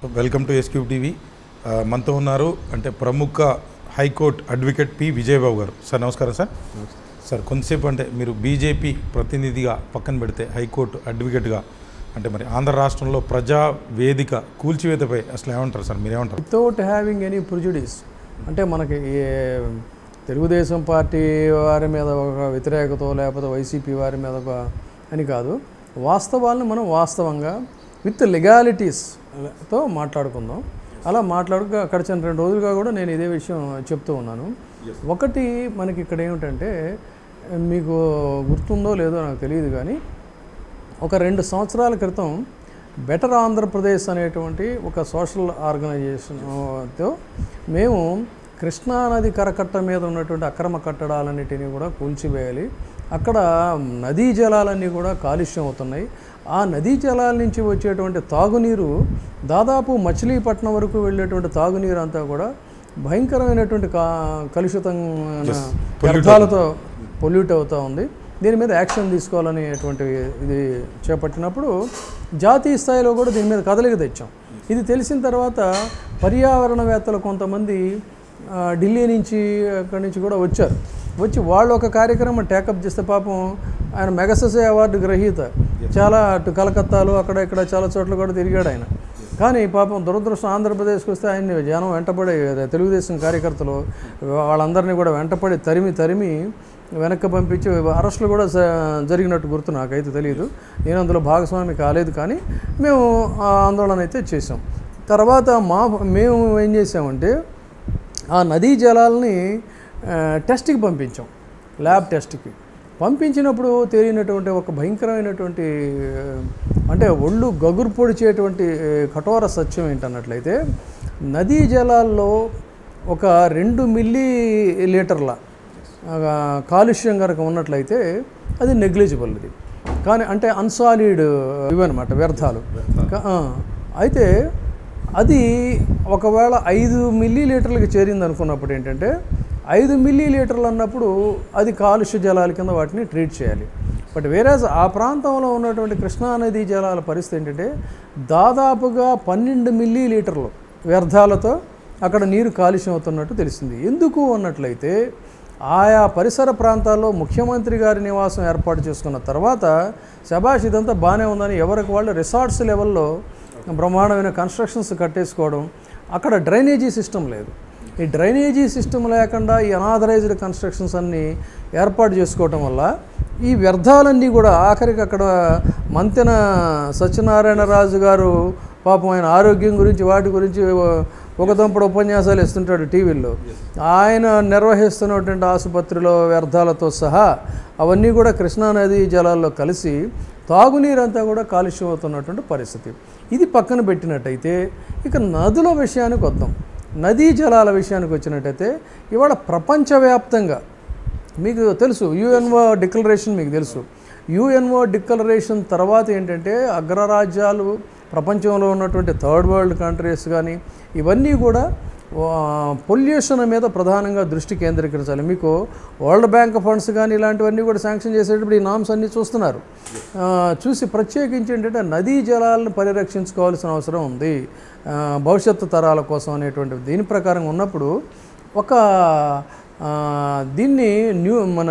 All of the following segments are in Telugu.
వెల్కమ్ టు ఎస్క్యూ టీవీ ఆ, మనతో ఉన్నారు అంటే ప్రముఖ హైకోర్టు అడ్వకేట్ పి విజయబాబు గారు సార్ నమస్కారం సార్ సార్ కొంతసేపు అంటే మీరు బీజేపీ ప్రతినిధిగా పక్కన పెడితే హైకోర్టు అడ్వకేట్గా అంటే మరి ఆంధ్ర రాష్ట్రంలో ప్రజా వేదిక కూల్చివేతపై అసలు ఏమంటారు సార్ మీరేమంటారు వితౌట్ హ్యావింగ్ ఎనీ ప్రిజుడిస్ అంటే మనకి ఏ తెలుగుదేశం పార్టీ వారి మీద ఒక వ్యతిరేకత లేకపోతే వైసీపీ వారి మీద ఒక అని కాదు వాస్తవాలను మనం వాస్తవంగా విత్ లెగాలిటీస్తో మాట్లాడుకుందాం అలా మాట్లాడుక గడిచిన రెండు రోజులుగా కూడా నేను ఇదే విషయం చెప్తూ ఉన్నాను ఒకటి మనకి ఇక్కడ ఏమిటంటే మీకు గుర్తుందో లేదో నాకు తెలియదు కానీ ఒక రెండు సంవత్సరాల క్రితం బెటర్ ఆంధ్రప్రదేశ్ అనేటువంటి ఒక సోషల్ ఆర్గనైజేషన్తో మేము కృష్ణానది కరకట్ట మీద ఉన్నటువంటి అక్రమ కట్టడాలన్నిటినీ కూడా కూల్చివేయాలి అక్కడ నదీ జలాలన్నీ కూడా కాలుష్యం అవుతున్నాయి ఆ నదీ జలాల నుంచి వచ్చేటువంటి తాగునీరు దాదాపు మచిలీపట్నం వరకు వెళ్ళేటువంటి తాగునీరు అంతా కూడా భయంకరమైనటువంటి కా కలుషితమైన వ్యర్థాలతో పొల్యూట్ అవుతూ ఉంది దీని మీద యాక్షన్ తీసుకోవాలనేటువంటి ఇది చేపట్టినప్పుడు జాతీయ స్థాయిలో కూడా దీని మీద కదలిక తెచ్చాం ఇది తెలిసిన తర్వాత పర్యావరణవేత్తలు కొంతమంది ఆ, ఢిల్లీ నుంచి అక్కడి నుంచి కూడా వచ్చారు వచ్చి వాళ్ళు ఒక కార్యక్రమం టేకప్ చేస్తే పాపం ఆయన మెగసెసే అవార్డు గ్రహీత చాలా అటు కలకత్తాలో అక్కడ ఇక్కడ చాలా చోట్ల కూడా తిరిగాడు ఆయన కానీ పాపం దురదృష్టం ఆంధ్రప్రదేశ్కి వస్తే ఆయన్ని జనం వెంటపడి తెలుగుదేశం కార్యకర్తలు వాళ్ళందరినీ కూడా వెంటపడి తరిమి తరిమి వెనక్కి పంపించి అరెస్టులు కూడా జ- జరిగినట్టు గుర్తు నాకైతే తెలియదు నేను అందులో భాగస్వామి కాలేదు కానీ మేము ఆ ఆందోళన అయితే చేసాం తర్వాత మా మేము ఏం చేసామంటే ఆ నదీ జలాల్ని ఆ, టెస్ట్కి పంపించాం ల్యాబ్ టెస్ట్కి పంపించినప్పుడు తేలినటువంటి ఒక భయంకరమైనటువంటి ఆ, అంటే ఒళ్ళు గగురు పొడిచేటువంటి ఆ, కఠోర సత్యం ఏంటన్నట్లయితే నదీ జలాల్లో ఒక రెండు మిల్లీ లీటర్ల ఆ, కాలుష్యం కనుక ఉన్నట్లయితే అది నెగ్లిజిబుల్ ఇది కానీ అంటే అన్సాలిడ్ ఇవన్నమాట వ్యర్థాలు కా- ఆ, అయితే అది ఒకవేళ ఐదు మిల్లీ లీటర్లకి చేరింది అనుకున్నప్పుడు ఏంటంటే ఐదు మిల్లీ లీటర్లు అన్నప్పుడు అది కాలుష్య జలాల కింద వాటిని ట్రీట్ చేయాలి బట్ వేరే ఆ ప్రాంతంలో ఉన్నటువంటి కృష్ణానదీ జలాల పరిస్థితి ఏంటంటే దాదాపుగా పన్నెండు మిల్లీ లీటర్లు వ్యర్థాలతో అక్కడ నీరు కాలుష్యం అవుతున్నట్టు తెలిసింది ఎందుకు అన్నట్లయితే ఆయా పరిసర ప్రాంతాల్లో ముఖ్యమంత్రి గారి నివాసం ఏర్పాటు చేసుకున్న తర్వాత శబాష్ ఇదంతా బాగానే ఉందని ఎవరికి వాళ్ళు రిసార్ట్స్ లెవెల్లో బ్రహ్మాండమైన కన్స్ట్రక్షన్స్ కట్టేసుకోవడం అక్కడ డ్రైనేజీ సిస్టమ్ లేదు ఈ డ్రైనేజీ సిస్టమ్ లేకుండా ఈ అనాథరైజ్డ్ కన్స్ట్రక్షన్స్ అన్నీ ఏర్పాటు చేసుకోవటం వల్ల ఈ వ్యర్థాలన్నీ కూడా ఆఖరికి అక్కడ మంతెన సత్యనారాయణ రాజు గారు పాపం ఆయన ఆరోగ్యం గురించి వాటి గురించి ఒక దంపడు ఉపన్యాసాలు ఇస్తుంటాడు టీవీల్లో ఆయన నిర్వహిస్తున్నటువంటి ఆసుపత్రిలో వ్యర్థాలతో సహా అవన్నీ కూడా కృష్ణానది జలాల్లో కలిసి తాగునీరంతా కూడా కాలుష్యం అవుతున్నటువంటి పరిస్థితి ఇది పక్కన పెట్టినట్టయితే ఇక నదుల విషయానికి వద్దాం నదీ జలాల విషయానికి వచ్చినట్టయితే ఇవాళ ప్రపంచవ్యాప్తంగా మీకు తెలుసు యుఎన్ఓ డిక్లరేషన్ మీకు తెలుసు యుఎన్ఓ డిక్లరేషన్ తర్వాత ఏంటంటే అగ్రరాజ్యాలు ప్రపంచంలో ఉన్నటువంటి థర్డ్ వరల్డ్ కంట్రీస్ కానీ ఇవన్నీ కూడా పొల్యూషన్ మీద ప్రధానంగా దృష్టి కేంద్రీకరించాలి మీకు వరల్డ్ బ్యాంక్ ఫండ్స్ కానీ ఇలాంటివన్నీ కూడా శాంక్షన్ చేసేటప్పుడు ఈ నామ్స్ అన్నీ చూస్తున్నారు ఆ, చూసి ప్రత్యేకించి ఏంటంటే నదీ జలాలను పరిరక్షించుకోవాల్సిన అవసరం ఉంది ఆ, భవిష్యత్తు తరాల కోసం అనేటువంటి దీని ప్రకారం ఉన్నప్పుడు ఒక ఆ, దీన్ని న్యూ మన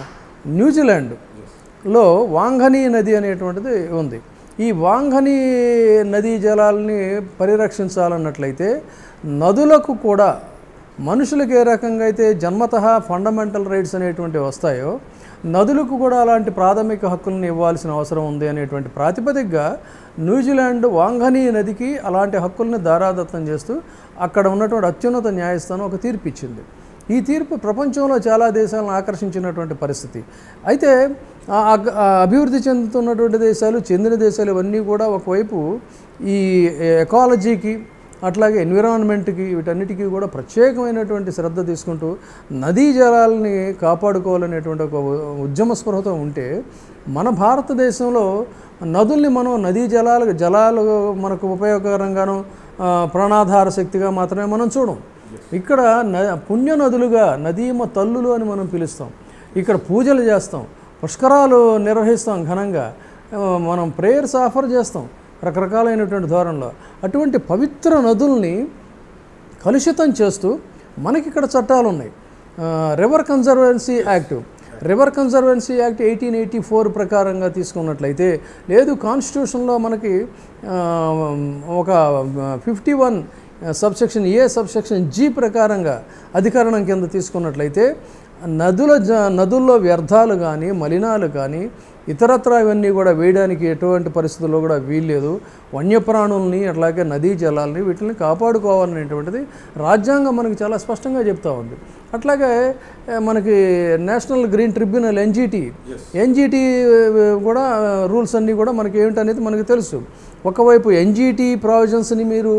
న్యూజిలాండ్లో వాంఘనీ నది అనేటువంటిది ఉంది ఈ వాంఘనీ నదీ జలాల్ని పరిరక్షించాలన్నట్లయితే నదులకు కూడా మనుషులకు ఏ రకంగా అయితే జన్మత ఫండమెంటల్ రైట్స్ అనేటువంటివి వస్తాయో నదులకు కూడా అలాంటి ప్రాథమిక హక్కులను ఇవ్వాల్సిన అవసరం ఉంది అనేటువంటి ప్రాతిపదికగా న్యూజిలాండ్ వాంఘనీ నదికి అలాంటి హక్కుల్ని దారాదత్తం చేస్తూ అక్కడ ఉన్నటువంటి అత్యున్నత న్యాయస్థానం ఒక తీర్పు ఇచ్చింది ఈ తీర్పు ప్రపంచంలో చాలా దేశాలను ఆకర్షించినటువంటి పరిస్థితి అయితే ఆ అగ్- ఆ అభివృద్ధి చెందుతున్నటువంటి దేశాలు చెందిన దేశాలు ఇవన్నీ కూడా ఒకవైపు ఈ ఎకాలజీకి అట్లాగే ఎన్విరాన్మెంట్కి వీటన్నిటికీ కూడా ప్రత్యేకమైనటువంటి శ్రద్ధ తీసుకుంటూ నదీ జలాలని కాపాడుకోవాలనేటువంటి ఒక ఉ- ఉద్యమ స్పృహతో ఉంటే మన భారతదేశంలో నదుల్ని మనం నదీ జలాలు జలాలు మనకు ఉపయోగకరంగాను ఆ, ప్రాణాధార శక్తిగా మాత్రమే మనం చూడం ఇక్కడ న పుణ్య నదులుగా నదీమ తల్లులు అని మనం పిలుస్తాం ఇక్కడ పూజలు చేస్తాం పుష్కరాలు నిర్వహిస్తాం ఘనంగా ఆ, మనం ప్రేయర్స్ ఆఫర్ చేస్తాం రకరకాలైనటువంటి ధోరణిలో అటువంటి పవిత్ర నదుల్ని కలుషితం చేస్తూ మనకి ఇక్కడ చట్టాలు ఉన్నాయి river conservancy act river conservancy act eighteen eighty four ప్రకారంగా తీసుకున్నట్లయితే లేదు కాన్స్టిట్యూషన్లో మనకి ఆ, ఒక fifty one subsection A subsection G ప్రకారంగా అధికరణం కింద తీసుకున్నట్లయితే నదుల జ నదుల్లో వ్యర్థాలు కానీ మలినాలు కానీ ఇతరత్ర ఇవన్నీ కూడా వేయడానికి ఎటువంటి పరిస్థితుల్లో కూడా వీల్లేదు వన్యప్రాణుల్ని అట్లాగే నదీ జలాల్ని వీటిని కాపాడుకోవాలనేటువంటిది రాజ్యాంగం మనకి చాలా స్పష్టంగా చెప్తా ఉంది అట్లాగే ఏ, మనకి national green tribunal NGT NGT కూడా రూల్స్ అన్నీ కూడా మనకి ఏమిటనేది మనకి తెలుసు ఒకవైపు ఎన్జిటి ప్రావిజన్స్ని మీరు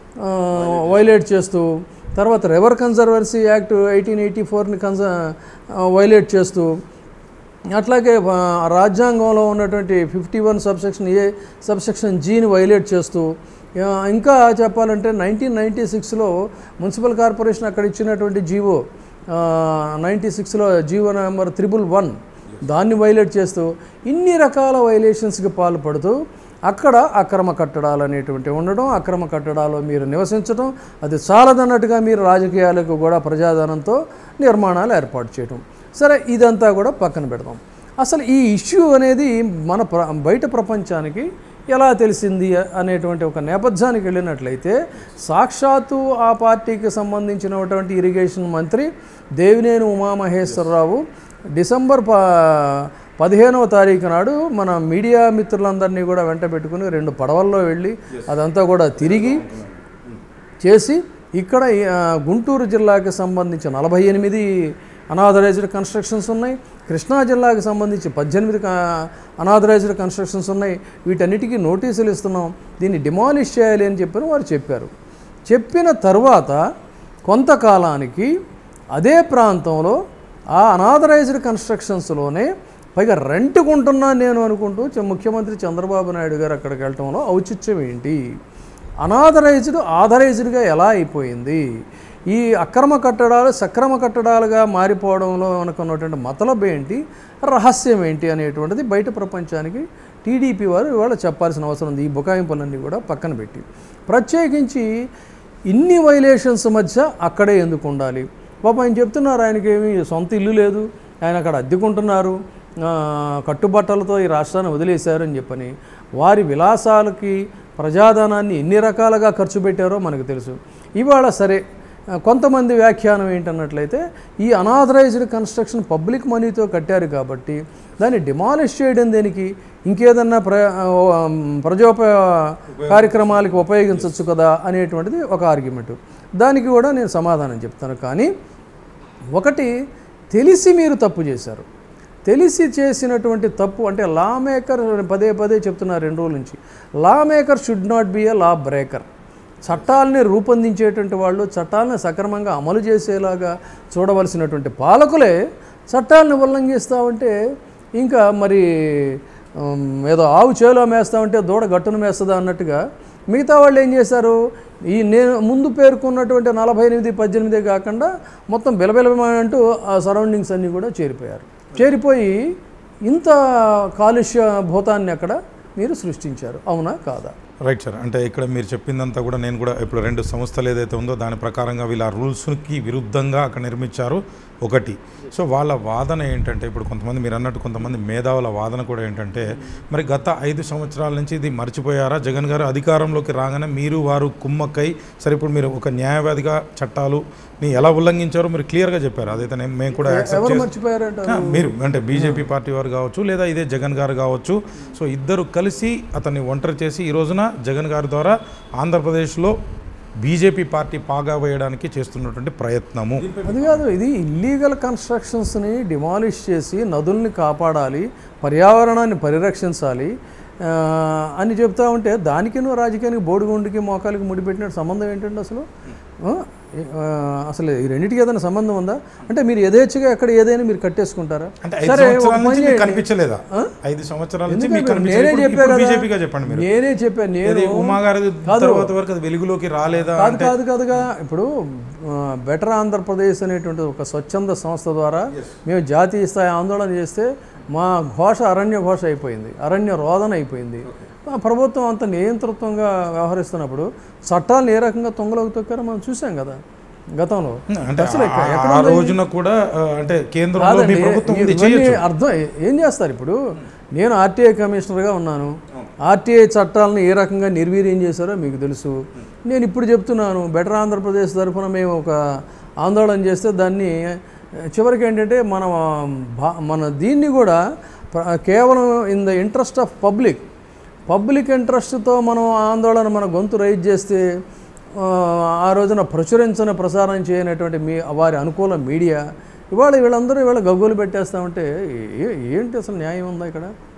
వైలేట్ చేస్తూ తర్వాత river conservancy act eighteen eighty ఫోర్ని కన్జ వైలేట్ చేస్తూ అట్లాగే ఆ, రాజ్యాంగంలో ఉన్నటువంటి fifty one subsection A subsection జీని వైలేట్ చేస్తూ ఆ, ఇంకా చెప్పాలంటే నైన్టీన్ నైంటీ సిక్స్లో మున్సిపల్ కార్పొరేషన్ అక్కడ ఇచ్చినటువంటి జీవో నైంటీ సిక్స్లో జీవో నెంబర్ త్రిబుల్ వన్ దాన్ని వైలేట్ చేస్తూ ఇన్ని రకాల వైలేషన్స్కి పాల్పడుతూ అక్కడ అక్రమ కట్టడాలు అనేటువంటివి ఉండడం అక్రమ కట్టడాలు మీరు నివసించడం అది చాలదన్నట్టుగా మీరు రాజకీయాలకు కూడా ప్రజాధనంతో నిర్మాణాలు ఏర్పాటు చేయడం సరే ఇదంతా కూడా పక్కన పెడదాం అసలు ఈ ఇష్యూ అనేది మన ప్ర బయట ప్రపంచానికి ఎలా తెలిసింది అనేటువంటి ఒక నేపథ్యానికి వెళ్ళినట్లయితే సాక్షాత్తు ఆ పార్టీకి సంబంధించినటువంటి ఇరిగేషన్ మంత్రి దేవినేని ఉమామహేశ్వరరావు డిసెంబర్ ప పదిహేనవ తారీఖు నాడు మన మీడియా మిత్రులందరినీ కూడా వెంట పెట్టుకుని రెండు పడవల్లో వెళ్ళి అదంతా కూడా తిరిగి చేసి ఇక్కడ ఆ, గుంటూరు జిల్లాకి సంబంధించి నలభై ఎనిమిది అనాథరైజ్డ్ కన్స్ట్రక్షన్స్ ఉన్నాయి కృష్ణా జిల్లాకి సంబంధించి పద్దెనిమిది అనాథరైజ్డ్ కన్స్ట్రక్షన్స్ ఉన్నాయి వీటన్నిటికీ నోటీసులు ఇస్తున్నాం దీన్ని డిమాలిష్ చేయాలి అని చెప్పని వారు చెప్పారు చెప్పిన తర్వాత కొంతకాలానికి అదే ప్రాంతంలో ఆ అనాథరైజ్డ్ కన్స్ట్రక్షన్స్లోనే పైగా రెంట్ కొంటున్నా నేను అనుకుంటూ చ- ముఖ్యమంత్రి చంద్రబాబు నాయుడు గారు అక్కడికి వెళ్ళటంలో ఔచిత్యం ఏంటి అనాథరైజ్డ్ ఆథరైజ్డ్గా ఎలా అయిపోయింది ఈ అక్రమ కట్టడాలు సక్రమ కట్టడాలుగా మారిపోవడంలో మనకున్నటువంటి మతలబ్ ఏంటి రహస్యం ఏంటి అనేటువంటిది బయట ప్రపంచానికి టీడీపీ వారు ఇవాళ చెప్పాల్సిన అవసరం ఉంది ఈ బుకాయింపులన్నీ కూడా పక్కన పెట్టి ప్రత్యేకించి ఇన్ని వైలేషన్స్ మధ్య అక్కడే ఎందుకు ఉండాలి పాప ఆయన చెప్తున్నారు ఆయనకి ఏమి సొంత ఇల్లు లేదు ఆయన అక్కడ అద్దెకుంటున్నారు ఆ, కట్టుబట్టలతో ఈ రాష్ట్రాన్ని వదిలేశారు అని చెప్పని వారి విలాసాలకి ప్రజాధనాన్ని ఎన్ని రకాలుగా ఖర్చు పెట్టారో మనకు తెలుసు ఇవాళ సరే ఆ, కొంతమంది వ్యాఖ్యానం ఏంటన్నట్లయితే ఈ అనాథరైజ్డ్ కన్స్ట్రక్షన్ పబ్లిక్ మనీతో కట్టారు కాబట్టి దాన్ని డిమాలిష్ చేయడం దేనికి ఇంకేదన్నా ప్ర ఆ, ప్రజోప కార్యక్రమాలకి ఉపయోగించవచ్చు కదా అనేటువంటిది ఒక ఆర్గ్యుమెంట్ దానికి కూడా నేను సమాధానం చెప్తాను కానీ ఒకటి తెలిసి మీరు తప్పు చేశారు తెలిసి చేసినటువంటి తప్పు అంటే లా మేకర్ పదే పదే చెప్తున్నారు రెండు రోజుల నుంచి law maker should not be a law breaker చట్టాలని రూపొందించేటువంటి వాళ్ళు చట్టాలను సక్రమంగా అమలు చేసేలాగా చూడవలసినటువంటి పాలకులే చట్టాలను ఉల్లంఘిస్తూ ఉంటే ఇంకా మరి ఉమ్, ఏదో ఆవు చేలో మేస్తామంటే దూడ గట్టును మేస్తుందా అన్నట్టుగా మిగతా వాళ్ళు ఏం చేశారు ఈ నేను ముందు పేర్కొన్నటువంటి నలభై ఎనిమిది పద్దెనిమిది కాకుండా మొత్తం బిలబిలమంటూ ఆ సరౌండింగ్స్ అన్నీ కూడా చేరిపోయారు చేరిపోయి ఇంత కాలుష్య భూతాన్ని అక్కడ మీరు సృష్టించారు అవునా కాదా రైట్ సార్ అంటే ఇక్కడ మీరు చెప్పిందంతా కూడా నేను కూడా ఇప్పుడు రెండు సంస్థలు ఏదైతే ఉందో దాని ప్రకారంగా వీళ్ళ రూల్స్కి విరుద్ధంగా అక్కడ నిర్మించారు ఒకటి సో వాళ్ళ వాదన ఏంటంటే ఇప్పుడు కొంతమంది మీరు అన్నట్టు కొంతమంది మేధావుల వాదన కూడా ఏంటంటే మరి గత ఐదు సంవత్సరాల నుంచి ఇది మర్చిపోయారా జగన్ గారు అధికారంలోకి రాగానే మీరు వారు కుమ్మక్కై సరే ఇప్పుడు మీరు ఒక న్యాయవాదిగా చట్టాలుని ఎలా ఉల్లంఘించారో మీరు క్లియర్గా చెప్పారు అదైతే నేను- మేము కూడా యాక్సెప్ట్ ఎవరు చేస్తాం మర్చిపోయారంట ఆ, మీరు అంటే బీజేపీ పార్టీ వారు కావచ్చు లేదా ఇదే జగన్ గారు కావచ్చు సో ఇద్దరు కలిసి అతన్ని ఒంటరి చేసి ఈ రోజున జగన్ గారి ద్వారా ఆంధ్రప్రదేశ్లో బీజేపీ పార్టీ పాగా వేయడానికి చేస్తున్నటువంటి ప్రయత్నము అది కాదు ఇది ఇల్లీగల్ కన్స్ట్రక్షన్స్ని డిమాలిష్ చేసి నదుల్ని కాపాడాలి పర్యావరణాన్ని పరిరక్షించాలి ఆ, అని చెప్తా ఉంటే దానికి నువ్వు రాజకీయానికి బోడిగుండికి మోకాలికి ముడిపెట్టిన సంబంధం ఏంటండి అసలు ఆ, ఆ, అసలు ఈ రెండింటికి ఏదైనా సంబంధం ఉందా అంటే మీరు యథేచ్ఛగా ఎక్కడ ఏదైనా మీరు కట్టేసుకుంటారా అంటే ఐదు సరే, ఒక సంవత్సరాల పని నుంచి మీకు చేయండి. కనిపించలేదా ఐదు సంవత్సరాల నుంచి మీకు ఎందుకంటే నేనే కనిపించలేదు చెప్పా కదా బీజేపీగా చెప్పండి మీరు నేనే చెప్పాను నేను ఏది ఉమా గారి తర్వాత వరకు అది వెలుగులోకి రాలేదా కాదు కాదు కాదుగా ఇప్పుడు బెటర్ ఆంధ్రప్రదేశ్ అనేటువంటి ఒక స్వచ్ఛంద సంస్థ ద్వారా మేము జాతీయ స్థాయి ఆందోళన చేస్తే మా ఘోష అరణ్య ఘోష అయిపోయింది అరణ్య రోదన అయిపోయింది ఆ ప్రభుత్వం అంత నియంతృత్వంగా వ్యవహరిస్తున్నప్పుడు చట్టాలను ఏ రకంగా తొంగలోకి తొక్కారో మనం చూసాం కదా గతంలో అంటే అసలు ఎక్క- ఆ- ఎక్కడ ఆ ఉంది? రోజున కూడా ఆ, అంటే కేంద్రంలో మీ కాదండి, ప్రభుత్వం ఉంది ఇవన్నీ చేయొచ్చు అర్థం ఏం చేస్తారు ఇప్పుడు నేను ఆర్టీఐ కమిషనర్గా ఉన్నాను ఆర్టీఐ చట్టాలను ఏ రకంగా నిర్వీర్యం చేశారో మీకు తెలుసు నేను ఇప్పుడు చెప్తున్నాను బెటర్ ఆంధ్రప్రదేశ్ తరఫున మేము ఒక ఆందోళన చేస్తే దాన్ని చివరికి ఏంటంటే మన భా- మన దీన్ని కూడా ప్ర- కేవలం in the interest of public public ఇంట్రెస్ట్తో మనం ఆందోళన మన గొంతు రైజ్ చేస్తే ఆ, ఆ రోజున ప్రచురించని ప్రసారం చేయనటువంటి మీ వారి అనుకూల మీడియా ఇవాళ వీళ్ళందరూ ఇవాళ గగ్గోలు పెట్టేస్తామంటే ఏ- ఏంటి అసలు న్యాయం ఉందా ఇక్కడ